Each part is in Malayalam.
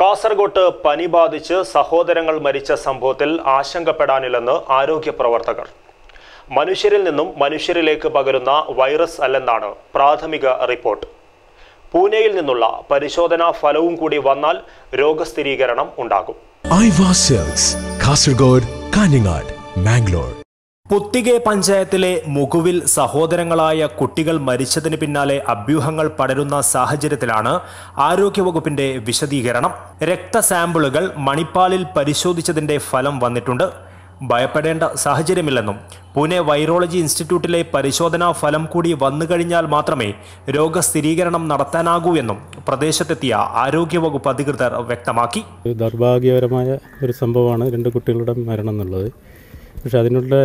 കാസർഗോട്ട് പനി ബാധിച്ച് സഹോദരങ്ങൾ മരിച്ച സംഭവത്തിൽ ആശങ്കപ്പെടാനില്ലെന്ന് ആരോഗ്യ പ്രവർത്തകർ മനുഷ്യരിൽ നിന്നും മനുഷ്യരിലേക്ക് പകരുന്ന വൈറസ് അല്ലെന്നാണ് പ്രാഥമിക റിപ്പോർട്ട് പൂനെയിൽ നിന്നുള്ള പരിശോധനാ ഫലവും കൂടി വന്നാൽ രോഗസ്ഥിരീകരണം ഉണ്ടാകും ഐവാ സെൽസ് കാസർഗോഡ് കാഞ്ഞങ്ങാട് മാംഗ്ലൂർ പുത്തികെ പഞ്ചായത്തിലെ മുകുവിൽ സഹോദരങ്ങളായ കുട്ടികൾ മരിച്ചതിന് പിന്നാലെ അഭ്യൂഹങ്ങൾ പടരുന്ന സാഹചര്യത്തിലാണ് ആരോഗ്യവകുപ്പിന്റെ വിശദീകരണം രക്തസാമ്പിളുകൾ മണിപ്പാലിൽ പരിശോധിച്ചതിന്റെ ഫലം വന്നിട്ടുണ്ട് ഭയപ്പെടേണ്ട സാഹചര്യമില്ലെന്നും പൂനെ വൈറോളജി ഇൻസ്റ്റിറ്റ്യൂട്ടിലെ പരിശോധനാ ഫലം കൂടി വന്നു കഴിഞ്ഞാൽ മാത്രമേ രോഗസ്ഥിരീകരണം നടത്താനാകൂ എന്നും പ്രദേശത്തെത്തിയ ആരോഗ്യവകുപ്പ് അധികൃതർ വ്യക്തമാക്കി ഒരു ദൗർഭാഗ്യകരമായ ഒരു സംഭവമാണ് രണ്ട് കുട്ടികളുടെ മരണം എന്നുള്ളത് പക്ഷെ അതിനുള്ള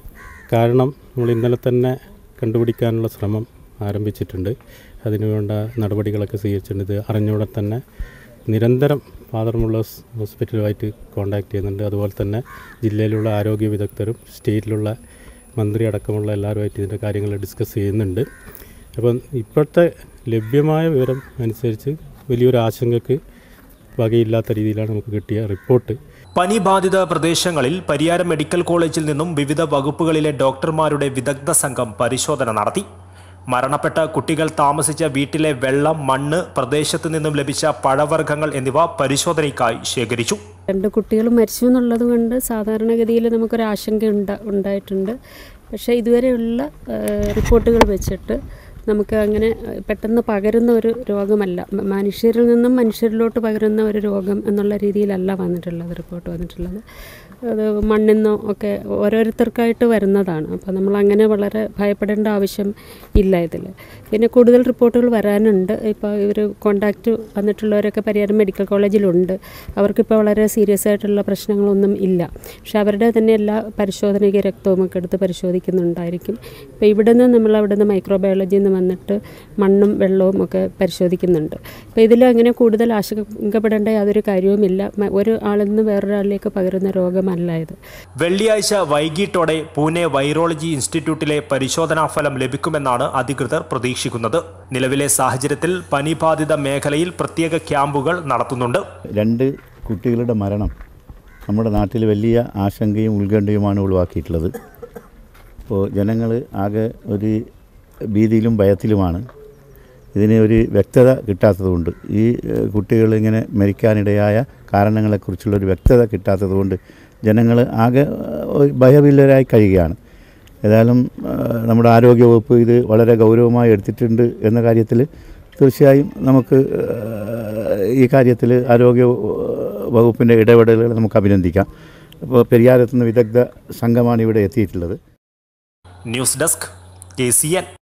കാരണം നമ്മൾ ഇന്നലെ തന്നെ കണ്ടുപിടിക്കാനുള്ള ശ്രമം ആരംഭിച്ചിട്ടുണ്ട് അതിനുവേണ്ട നടപടികളൊക്കെ സ്വീകരിച്ചിട്ടുണ്ട് ഇത് അറിഞ്ഞുകൂടെ തന്നെ നിരന്തരം ഫാദർമുള്ള ഹോസ്പിറ്റലുമായിട്ട് കോൺടാക്ട് ചെയ്യുന്നുണ്ട് അതുപോലെ തന്നെ ജില്ലയിലുള്ള ആരോഗ്യ വിദഗ്ധരും സ്റ്റേറ്റിലുള്ള മന്ത്രി അടക്കമുള്ള എല്ലാവരുമായിട്ട് ഇതിൻ്റെ കാര്യങ്ങൾ ഡിസ്കസ് ചെയ്യുന്നുണ്ട് അപ്പം ഇപ്പോഴത്തെ ലഭ്യമായ വിവരം അനുസരിച്ച് വലിയൊരു ആശങ്കയ്ക്ക് വകയില്ലാത്ത രീതിയിലാണ് നമുക്ക് കിട്ടിയ റിപ്പോർട്ട് പനി ബാധിത പ്രദേശങ്ങളിൽ പരിയാരം മെഡിക്കൽ കോളേജിൽ നിന്നും വിവിധ വകുപ്പുകളിലെ ഡോക്ടർമാരുടെ വിദഗ്ധ സംഘം പരിശോധന നടത്തി മരണപ്പെട്ട കുട്ടികൾ താമസിച്ച വീട്ടിലെ വെള്ളം മണ്ണ് പ്രദേശത്തു നിന്നും ലഭിച്ച പഴവർഗ്ഗങ്ങൾ എന്നിവ പരിശോധനയ്ക്കായി ശേഖരിച്ചു രണ്ട് കുട്ടികൾ മരിച്ചു എന്നുള്ളത് കൊണ്ട് സാധാരണഗതിയിൽ നമുക്കൊരു ആശങ്ക ഉണ്ട ഉണ്ടായിട്ടുണ്ട് പക്ഷേ ഇതുവരെയുള്ള ഏഹ്, റിപ്പോർട്ടുകൾ വെച്ചിട്ട് നമുക്ക് അങ്ങനെ ഏഹ്, പെട്ടെന്ന് പകരുന്ന ഒരു രോഗമല്ല മ- മനുഷ്യരിൽ നിന്നും മനുഷ്യരിലോട്ട് പകരുന്ന ഒരു രോഗം എന്നുള്ള രീതിയിലല്ല വന്നിട്ടുള്ളത് റിപ്പോർട്ട് വന്നിട്ടുള്ളത് അത് മണ്ണിൽ നിന്നോ ഒക്കെ ഓരോരുത്തർക്കായിട്ട് വരുന്നതാണ് അപ്പോൾ നമ്മൾ അങ്ങനെ വളരെ ഭയപ്പെടേണ്ട ആവശ്യം ഇല്ല ഇതിൽ പിന്നെ കൂടുതൽ റിപ്പോർട്ടുകൾ വരാനുണ്ട് ഇപ്പോൾ ഇവർ കോണ്ടാക്റ്റ് വന്നിട്ടുള്ളവരൊക്കെ പരിയാരം മെഡിക്കൽ കോളേജിലുണ്ട് അവർക്കിപ്പോൾ വളരെ സീരിയസ് ആയിട്ടുള്ള പ്രശ്നങ്ങളൊന്നും ഇല്ല പക്ഷെ അവരുടെ തന്നെ എല്ലാ പരിശോധനയ്ക്ക് രക്തവും ഒക്കെ എടുത്ത് പരിശോധിക്കുന്നുണ്ടായിരിക്കും ഇപ്പോൾ ഇവിടെ നിന്ന് നമ്മൾ അവിടെ നിന്ന് മൈക്രോബയോളജിയിൽ നിന്ന് വന്നിട്ട് മണ്ണും വെള്ളവും ഒക്കെ പരിശോധിക്കുന്നുണ്ട് അപ്പോൾ ഇതിൽ അങ്ങനെ കൂടുതൽ ആശങ്കപ്പെടേണ്ട യാതൊരു കാര്യവുമില്ല മ- ഒരു ആളിൽ നിന്ന് വേറൊരാളിലേക്ക് പകരുന്ന രോഗമല്ല ഇത് വെള്ളിയാഴ്ച വൈകിട്ടോടെ പൂനെ വൈറോളജി ഇൻസ്റ്റിറ്റ്യൂട്ടിലെ പരിശോധനാ ഫലം ലഭിക്കുമെന്നാണ് അധികൃതർ പ്രതീക്ഷിക്കുന്നത് നിലവിലെ സാഹചര്യത്തിൽ പനി ബാധിത മേഖലയിൽ പ്രത്യേക ക്യാമ്പുകൾ നടത്തുന്നുണ്ട് രണ്ട് കുട്ടികളുടെ മരണം നമ്മുടെ നാട്ടിൽ വലിയ ആശങ്കയും ഉത്കണ്ഠയുമാണ് ഒഴിവാക്കിയിട്ടുള്ളത് അപ്പോൾ ജനങ്ങൾ ആകെ ഒരു ഭീതിയിലും ഭയത്തിലുമാണ് ഇതിന് ഒരു വ്യക്തത കിട്ടാത്തതുകൊണ്ട് ഈ ഏഹ്, കുട്ടികൾ ഇങ്ങനെ മരിക്കാനിടയായ കാരണങ്ങളെക്കുറിച്ചുള്ള ഒരു വ്യക്തത കിട്ടാത്തതുകൊണ്ട് ജനങ്ങൾ ആകെ ഏഹ്, ഒരു ഭയവില്ലരായി കഴിയുകയാണ് ഏതായാലും ഏഹ്, നമ്മുടെ ആരോഗ്യവകുപ്പ് ഇത് വളരെ ഗൗരവമായി എടുത്തിട്ടുണ്ട് എന്ന കാര്യത്തിൽ തീർച്ചയായും നമുക്ക് ഏഹ്, ഈ കാര്യത്തിൽ ആരോഗ്യ വകുപ്പിൻ്റെ ഇടപെടലുകൾ നമുക്ക് അഭിനന്ദിക്കാം അപ്പോൾ പെരിയാരത്തുനിന്ന് വിദഗ്ധ സംഘമാണ് ഇവിടെ എത്തിയിട്ടുള്ളത് news desk K C N